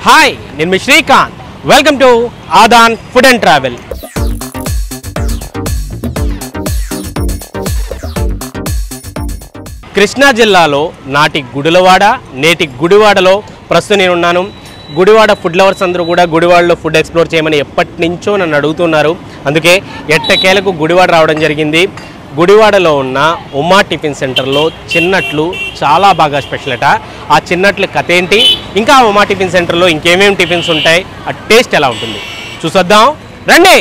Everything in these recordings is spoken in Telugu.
హాయ్ నేను మీ Srikanth welcome to Aadhan food and travel Krishna జిల్లాలో నాటి గుడిలవాడ నేటి గుడివాడలో ప్రస్తుతం నేను ఉన్నాను గుడివాడ ఫుడ్ లవర్స్ అందరూ కూడా గుడివాడలో ఫుడ్ ఎక్స్ప్లోర్ చేయమని ఎప్పటి నుంచో నన్ను అడుగుతున్నారు అందుకే ఎట్టకేలకు గుడివాడ రావడం జరిగింది గుడివాడలో ఉన్న ఉమా టిఫిన్ సెంటర్లో చిన్నట్లు చాలా బాగా స్పెషల్ అట ఆ చిన్నట్లు కథ ఏంటి ఇంకా ఆ ఉమా టిఫిన్ సెంటర్లో ఇంకేమేమి టిఫిన్స్ ఉంటాయి ఆ టేస్ట్ ఎలా ఉంటుంది చూసొద్దాం రండి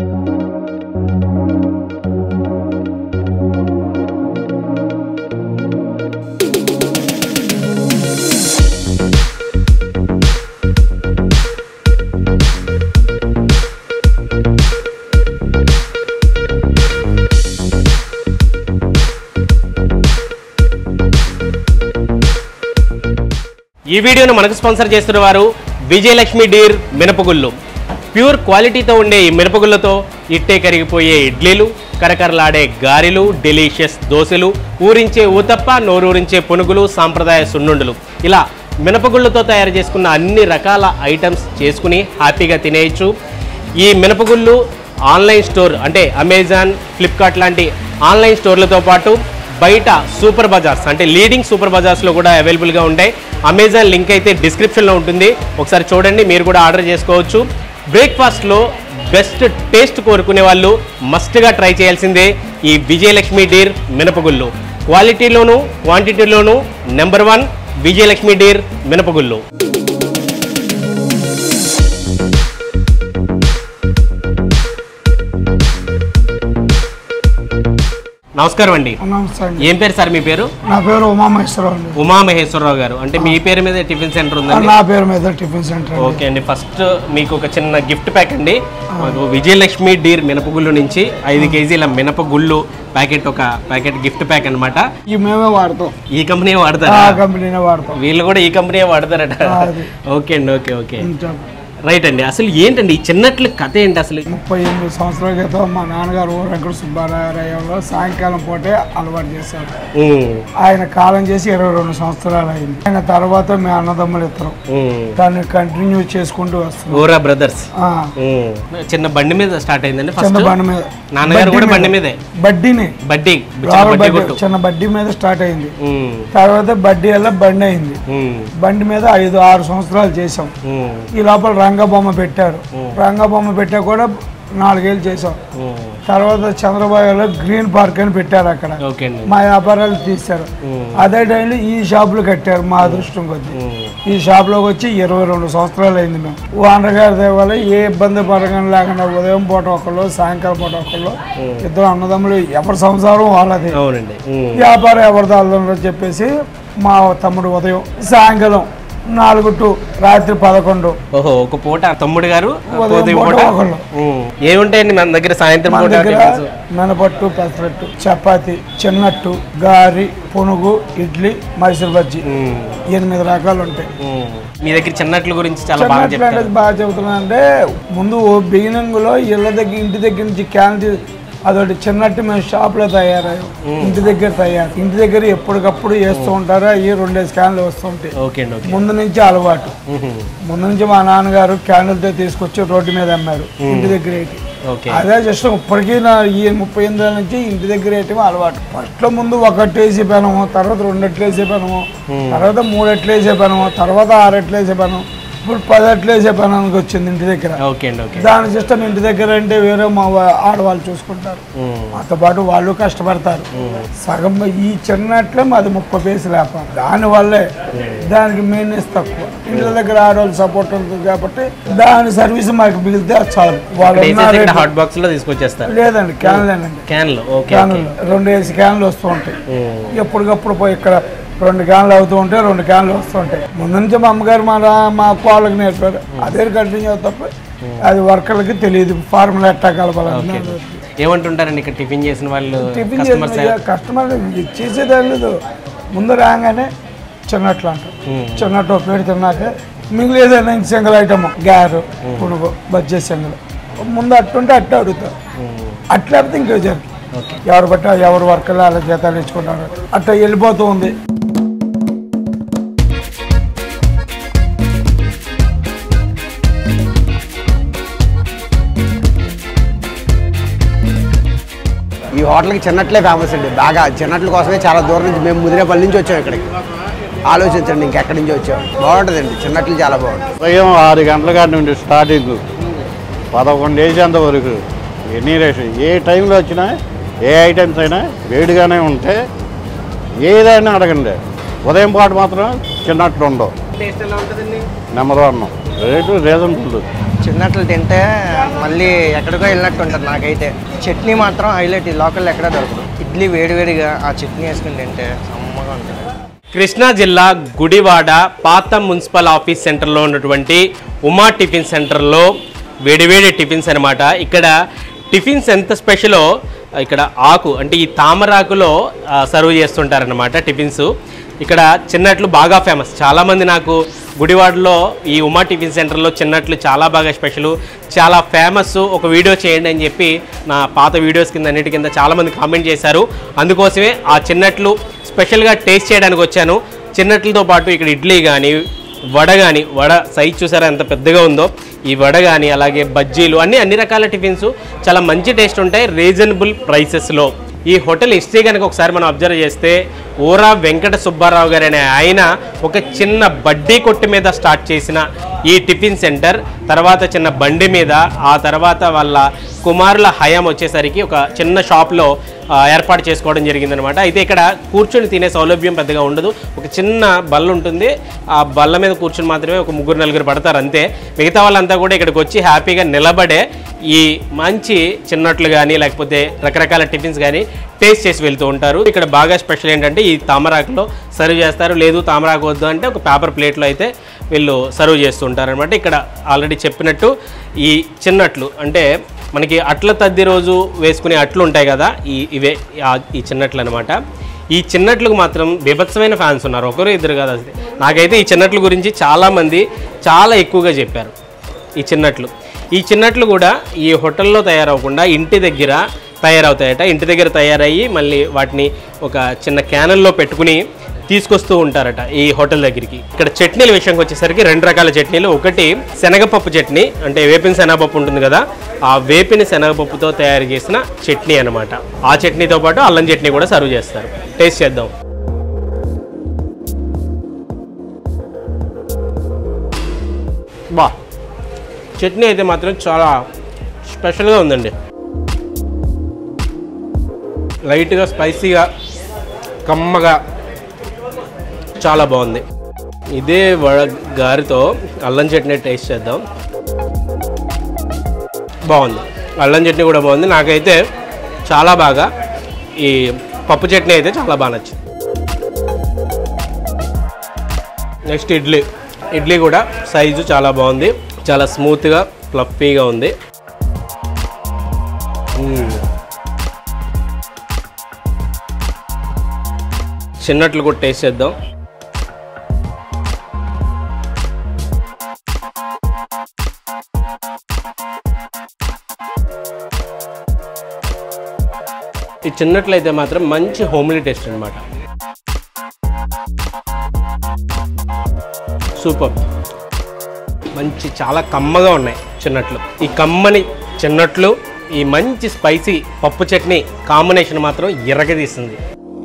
ఈ వీడియోను మనకు స్పాన్సర్ చేస్తున్న వారు విజయలక్ష్మి డీర్ మినపగుళ్ళు ప్యూర్ క్వాలిటీతో ఉండే ఈ మినపగుళ్ళతో ఇట్టే కరిగిపోయే ఇడ్లీలు కరకరలాడే గారెలు డెలీషియస్ దోశలు ఊరించే ఊతప్ప నోరూరించే పునుగులు సాంప్రదాయ సున్నుండులు ఇలా మినపగుళ్ళతో తయారు చేసుకున్న అన్ని రకాల ఐటమ్స్ చేసుకుని హ్యాపీగా తినేయచ్చు ఈ మినపగుళ్ళు ఆన్లైన్ స్టోర్ అంటే అమెజాన్ ఫ్లిప్కార్ట్ లాంటి ఆన్లైన్ స్టోర్లతో పాటు బయట సూపర్ బజార్స్ అంటే లీడింగ్ సూపర్ బజార్స్లో కూడా అవైలబుల్గా ఉంటాయి అమెజాన్ లింక్ అయితే డిస్క్రిప్షన్లో ఉంటుంది ఒకసారి చూడండి మీరు కూడా ఆర్డర్ చేసుకోవచ్చు బ్రేక్ఫాస్ట్లో బెస్ట్ టేస్ట్ కోరుకునే వాళ్ళు మస్ట్గా ట్రై చేయాల్సిందే ఈ విజయలక్ష్మి డీర్ మినపగుళ్ళు క్వాలిటీలోను క్వాంటిటీలోను నెంబర్ వన్ విజయలక్ష్మి డీర్ మినపగుళ్ళు నమస్కారం అండి నమస్తే అండి ఏం పేరు సార్ మీ పేరు నా పేరు ఉమామహేశ్వరరావు అండి ఉమామహేశ్వరరావు గారు అంటే మీ పేరు మీద టిఫిన్ సెంటర్ ఉందండి నా పేరు మీద టిఫిన్ సెంటర్ అండి. ఓకే అండి ఫస్ట్ మీకు ఒక చిన్న గిఫ్ట్ ప్యాక్ అండి మాకు విజయలక్ష్మి డీర్ మినపగుళ్ళు నుంచి ఐదు కేజీల మినపగుళ్ళు ప్యాకెట్ ఒక ప్యాకెట్ గిఫ్ట్ ప్యాక్ అన్నమాట ఇవి మేమే వాడతాం ఈ కంపెనీ ఆ వాడతారా కంపెనీనే వాడతాం వీళ్ళు కూడా ఈ కంపెనీ వాడతారట అది. ఓకే అండి ఓకే ఓకే ఇంకా రైట్ అండి అసలు ఏంటండి ఈ చిన్నట్ల కథ ఏంటి అసలు ముప్పై ఎనిమిది సంవత్సరాల క్రితం మా నాన్నగారు వెంకట సుబ్బారాయంలో సాయంకాలం పూటే అలవాటు చేశారు ఉమ్, ఆయన కాలం చేసి ఇరవై రెండు సంవత్సరాలు అయింది ఆయన తర్వాత మీ అన్నదమ్ములు ఇద్దరు ఉమ్. దాన్ని కంటిన్యూ చేసుకుంటూ వస్తున్నాం ఓరా బ్రదర్స్ ఆ, ఉమ్. చిన్న బండి మీద స్టార్ట్ అయిందండి చిన్న ఫస్ట్ బండి మీద నాన్నగారు కూడా బండి మీద. మీదే బడ్డీని బడ్డీ చిన్న లోపల బడ్డీ బడ్డీ- కొట్టు చిన్న బడ్డీ మీద స్టార్ట్ అయింది ఉమ్, తర్వాత బడ్డీ వల్ల బండి అయింది ఉమ్, బండి మీద ఐదు ఆరు సంవత్సరాలు చేసాం ఉమ్, ఈ లోపల రంగబొమ్మ పెట్టారు రంగబొమ్మ పెట్టా కూడా నాలుగేళ్ళు చేసాం ఉమ్. తర్వాత చంద్రబాబులో గ్రీన్ పార్క్ అని పెట్టారు అక్కడ ఓకే అండి మా వ్యాపారాలు తీశారు ఉమ్, అదే టైంలో ఈ షాపులు కట్టారు మా అదృష్టం కొద్ది ఉమ్. ఈ షాప్లోకి వచ్చి ఇరవై రెండు సంవత్సరాలు అయింది మేము ఓనర్ గారి దగ్గర వల్ల ఏ ఇబ్బంది పడకుండా లేకుండా ఉదయం పూట ఒకళ్ళు సాయంకాలం పూట ఒకళ్ళు ఇద్దరు అన్నదమ్ములు ఎవరి సంసారం వాళ్ళది అవునండి ఉమ్, వ్యాపారం ఎవరిదో వాళ్ళదని చెప్పేసి మా తమ్ముడు ఉదయం సాయంకాలం నాలుగు టు రాత్రి పదకొండు ఓహో ఒక పూట తమ్ముడు గారు ఉదయం ఉదయం పూట పూట ఒకళ్ళు ఉమ్. ఏముంటాయండి మన దగ్గర సాయంత్రం మన పూట దగ్గర టిఫిన్స్? మినపట్టు పెసరట్టు చపాతి చిన్నట్టు గారి పునుగు ఇడ్లీ మైసూర్ బజ్జీ ఉమ్, ఎనిమిది రకాలు ఉంటాయి ఉమ్. మీ దగ్గర చిన్నట్ల గురించి చాలా బాగా చిన్నట్లు చెప్తారు అనేది బాగా చెబుతున్నా అంటే ముందు బిగినింగ్ లో ఇళ్ళ దగ్గర ఇంటి దగ్గర నుంచి క్యాన్ తీ- అదొకటి చిన్నట్టు మేము షాప్ లో తయారయ్యాం ఇంటి దగ్గర తయారు ఇంటి దగ్గర ఎప్పటికప్పుడు వేస్తూ ఉంటారు అవి రెండేసి క్యాన్లు వస్తుంటాయి ఓకే అండి ఓకే ముందు నుంచి అలవాటు ఉహు, ముందు నుంచి మా నాన్నగారు క్యాన్లతో తీసుకొచ్చి రోడ్డు మీద అమ్మారు ఇంటి దగ్గర ఏంటి ఓకే అదే జస్ట్ ఇప్పటికీ నా ఈ ముప్పై ఎనిమిది ఏళ్ళ నుంచి ఇంటి దగ్గర వేయటం అలవాటు ఫస్ట్ లో ముందు ఒకటి వేసే పెనము తర్వాత రెండు ఎట్లు వేసే పెనము తర్వాత మూడు ఎట్లు వేసే పెనము తర్వాత ఆరు ఎట్లు వేసే పెనము ఇప్పుడు పది ఎట్లు వేసే పెనానికి వచ్చింది ఇంటి దగ్గర ఓకే అండి ఓకే దాని సిస్టమ్ ఇంటి దగ్గర అంటే వేరే మా వా- ఆడవాళ్ళు చూసుకుంటారు ఉమ్, మాతో పాటు వాళ్ళు కష్టపడతారు సగం ఈ చిన్నట్లే మాది ముప్పై పేసి వ్యాపారం దానివల్లే దానికి మెయిన్నెస్ తక్కువ ఇంటి దగ్గర ఆడవాళ్ళు సపోర్ట్ ఉంటుంది కాబట్టి దాని సర్వీస్ మాకు మిగిలితే అది చాలు వాళ్ళు ఇక్కడ ఉన్న వేసేసి ఇక్కడ రేటు- హాట్ బాక్స్ లో తీసుకొచ్చేస్తారు లేదండి క్యాన్లేనండి క్యాన్లు ఓకే క్యాన్లు రెండు వేసి క్యాన్లు వస్తూ ఉంటాయి ఉమ్, ఎప్పటికప్పుడు పోయి ఇక్కడ రెండు క్యాన్లు అవుతూ ఉంటాయి రెండు క్యాన్లు వస్తూ ఉంటాయి ముందు నుంచి మా అమ్మగారు మా రా- మా అక్క వాళ్ళకి నేర్పారు అదే కంటిన్యూ తప్ప అది వర్కర్లకి తెలియదు ఫార్ములా ఎట్టా కలపాలని ఏమంటుంటారండి ఇక్కడ టిఫిన్ చేసిన వాళ్ళు టిఫిన్ కస్టమర్స్ చేసిన కస్టమర్ చేసేదే లేదు ముందు రాగానే చిన్నట్లు అంటారు ఉమ్, చిన్నట్టు ఒక ప్లేట్ తిన్నాక మిగిలిన ఏదైనా సింగిల్ ఐటమ్ గారు పునుగు బజ్జీ సింగిల్ ముందు అట్టుంటే అట్టే అడుగుతారు ఉమ్, అట్లా అయితే ఇంకో జరుగుతుంది ఓకే ఎవరు బట్ట ఎవరు వర్కర్లు అలా జీతాలు ఇచ్చుకుంటారు అట్లా వెళ్ళిపోతూ ఉంది హోటల్కి చిన్నట్లే ఫేమస్ అండి బాగా చిన్నట్ల కోసమే చాలా దూరం నుంచి మేము ముదిరేపల్లి నుంచి వచ్చాం ఇక్కడికి ఆలోచించండి ఇంకెక్కడి నుంచి వచ్చాం బాగుంటుందండి చిన్నట్లు చాలా బాగుంటుంది ఉదయం ఆరు గంటల కాడి నుండి స్టార్టింగ్ పదకొండు వేసేంత వరకు ఎన్ని రేస్ ఏ టైంలో వచ్చినా ఏ ఐటమ్స్ అయినా వేడిగానే ఉంటే ఏదైనా అడగండి ఉదయం పాటు మాత్రం చిన్నట్లు ఉండవు టేస్ట్ ఎలా ఉంటుందండి నెంబర్ వన్ రేటు రీజనబుల్ చిన్నట్లు తింటే మళ్ళీ ఎక్కడికో వెళ్ళినట్టు ఉంటుంది నాకైతే చట్నీ మాత్రం హైలైట్ ఈ లోకల్ ఎక్కడ దొరకదు ఇడ్లీ వేడివేడిగా ఆ చట్నీ వేసుకుని తింటే సమ్మగా ఉంటుంది కృష్ణా జిల్లా గుడివాడ పాత మున్సిపల్ ఆఫీస్ సెంటర్లో ఉన్నటువంటి ఉమా టిఫిన్ సెంటర్లో వేడివేడి టిఫిన్స్ అనమాట ఇక్కడ టిఫిన్స్ ఎంత స్పెషలో ఇక్కడ ఆకు అంటే ఈ తామరాకులో ఆ, సర్వ్ చేస్తుంటారనమాట టిఫిన్స్ ఇక్కడ చిన్నట్లు బాగా ఫేమస్ చాలామంది నాకు గుడివాడలో ఈ ఉమా టిఫిన్ సెంటర్లో చిన్నట్లు చాలా బాగా స్పెషల్ చాలా ఫేమస్ ఒక వీడియో చేయండి అని చెప్పి నా పాత వీడియోస్ కింద అన్నిటి కింద చాలామంది కామెంట్ చేశారు అందుకోసమే ఆ చిన్నట్లు స్పెషల్గా టేస్ట్ చేయడానికి వచ్చాను చిన్నట్లతో పాటు ఇక్కడ ఇడ్లీ కానీ వడ కానీ వడ సైజ్ చూసారా ఎంత పెద్దగా ఉందో ఈ వడ కానీ అలాగే బజ్జీలు అన్ని అన్ని రకాల టిఫిన్స్ చాలా మంచి టేస్ట్ ఉంటాయి రీజనబుల్ ప్రైసెస్లో ఈ హోటల్ హిస్టరీ కనుక ఒకసారి మనం అబ్జర్వ్ చేస్తే ఊరా వెంకట సుబ్బారావు గారు అనే ఆయన ఒక చిన్న బడ్డీ కొట్టు మీద స్టార్ట్ చేసిన ఈ టిఫిన్ సెంటర్ తర్వాత చిన్న బండి మీద ఆ తర్వాత వాళ్ళ కుమారుల హయాం వచ్చేసరికి ఒక చిన్న షాప్లో ఆ, ఏర్పాటు చేసుకోవడం జరిగిందనమాట అయితే ఇక్కడ కూర్చొని తినే సౌలభ్యం పెద్దగా ఉండదు ఒక చిన్న బల్ల ఉంటుంది ఆ బల్ల మీద కూర్చొని మాత్రమే ఒక ముగ్గురు నలుగురు పడతారు అంతే మిగతా వాళ్ళంతా కూడా ఇక్కడికి వచ్చి హ్యాపీగా నిలబడే ఈ మంచి చిన్నట్లు కానీ లేకపోతే రకరకాల టిఫిన్స్ కానీ టేస్ట్ చేసి వెళ్తూ ఉంటారు ఇక్కడ బాగా స్పెషల్ ఏంటంటే ఈ తామరాకులో సర్వ్ చేస్తారు లేదు తామరాకు వద్దు అంటే ఒక పేపర్ ప్లేట్లో అయితే వీళ్ళు సర్వ్ చేస్తూ ఉంటారు అనమాట ఇక్కడ ఆల్రెడీ చెప్పినట్టు ఈ చిన్నట్లు అంటే మనకి అట్ల తద్ది రోజు వేసుకునే అట్లు ఉంటాయి కదా ఈ ఇవే ఆ- ఈ చిన్నట్లు అనమాట ఈ చిన్నట్లకు మాత్రం బీభత్సమైన ఫ్యాన్స్ ఉన్నారు ఒకరు ఇద్దరు కాదు అసలు నాకైతే ఈ చిన్నట్ల గురించి చాలామంది చాలా ఎక్కువగా చెప్పారు ఈ చిన్నట్లు ఈ చిన్నట్లు కూడా ఈ హోటల్లో తయారవకుండా ఇంటి దగ్గర తయారవుతాయట ఇంటి దగ్గర తయారయ్యి మళ్ళీ వాటిని ఒక చిన్న క్యానల్లో పెట్టుకుని తీసుకొస్తూ ఉంటారట ఈ హోటల్ దగ్గరికి ఇక్కడ చట్నీల విషయంకి వచ్చేసరికి రెండు రకాల చట్నీలు ఒకటి శనగపప్పు చట్నీ అంటే వేపిన శనగపప్పు ఉంటుంది కదా ఆ వేపిన శనగపప్పుతో తయారు చేసిన చట్నీ అన్నమాట ఆ చట్నీతో పాటు అల్లం చట్నీ కూడా సర్వ్ చేస్తారు టేస్ట్ చేద్దాం బా చట్నీ అయితే మాత్రం చాలా స్పెషల్గా ఉందండి లైట్గా స్పైసీగా కమ్మగా చాలా బాగుంది ఇదే వడ గారితో అల్లం చట్నీ టేస్ట్ చేద్దాం బాగుంది అల్లం చట్నీ కూడా బాగుంది నాకైతే చాలా బాగా ఈ పప్పు చట్నీ అయితే చాలా బాగా నచ్చింది నెక్స్ట్ ఇడ్లీ ఇడ్లీ కూడా సైజు చాలా బాగుంది చాలా స్మూత్గా ఫ్లఫీగా ఉంది మ్మ్. చిన్నట్లు కూడా టేస్ట్ చేద్దాం ఈ చిన్నట్లయితే మాత్రం మంచి హోమ్లీ టేస్ట్ అనమాట సూపర్ మంచి చాలా కమ్మగా ఉన్నాయి చిన్నట్లు ఈ కమ్మని చిన్నట్లు ఈ మంచి స్పైసీ పప్పు చట్నీ కాంబినేషన్ మాత్రం ఇరగదీస్తుంది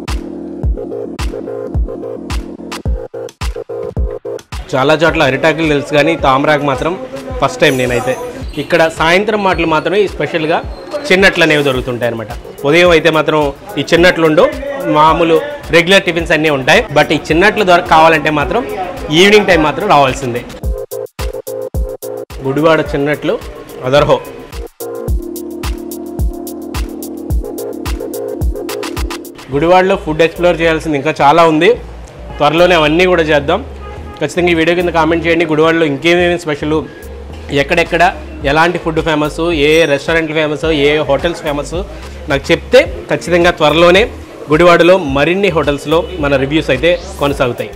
చాలా చోట్ల అరిటాకులు తెలుసు కానీ తామరాకు మాత్రం ఫస్ట్ టైం నేనైతే ఇక్కడ సాయంత్రం మాటలు మాత్రమే ఈ స్పెషల్గా చిన్నట్లు అనేవి దొరుకుతుంటాయి అనమాట ఉదయం అయితే మాత్రం ఈ చిన్నట్లు ఉండవు మామూలు రెగ్యులర్ టిఫిన్స్ అన్నీ ఉంటాయి బట్ ఈ చిన్నట్లు దొర కావాలంటే మాత్రం ఈవినింగ్ టైం మాత్రం రావాల్సిందే గుడివాడ చిన్నట్లు అదర్హో గుడివాడలో ఫుడ్ ఎక్స్ప్లోర్ చేయాల్సింది ఇంకా చాలా ఉంది త్వరలోనే అవన్నీ కూడా చేద్దాం ఖచ్చితంగా ఈ వీడియో కింద కామెంట్ చేయండి గుడివాడలో ఇంకేమేమి స్పెషల్ ఎక్కడెక్కడ ఎలాంటి ఫుడ్ ఫేమస్ ఏ రెస్టారెంట్లు ఫేమస్ ఏ హోటల్స్ ఫేమస్ నాకు చెప్తే ఖచ్చితంగా త్వరలోనే గుడివాడలో మరిన్ని హోటల్స్లో మన రివ్యూస్ అయితే కొనసాగుతాయి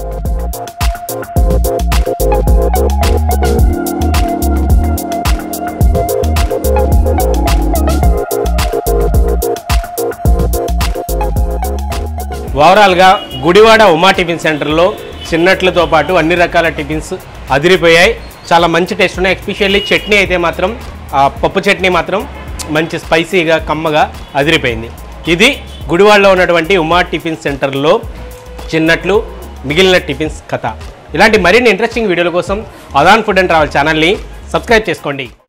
ఓవరాల్గా గుడివాడ ఉమా టిఫిన్ సెంటర్లో చిన్నట్లతో పాటు అన్ని రకాల టిఫిన్స్ అదిరిపోయాయి చాలా మంచి టేస్ట్ ఉన్నాయి ఎస్పెషల్లీ చట్నీ అయితే మాత్రం ఆ పప్పు చట్నీ మాత్రం మంచి స్పైసీగా కమ్మగా అదిరిపోయింది ఇది గుడివాడలో ఉన్నటువంటి ఉమా టిఫిన్ సెంటర్లో చిన్నట్లు మిగిలిన టిఫిన్స్ కథ ఇలాంటి మరిన్ని ఇంట్రెస్టింగ్ వీడియోల కోసం అదాన్ ఫుడ్ అండ్ ట్రావెల్ ఛానల్ని సబ్స్క్రైబ్ చేసుకోండి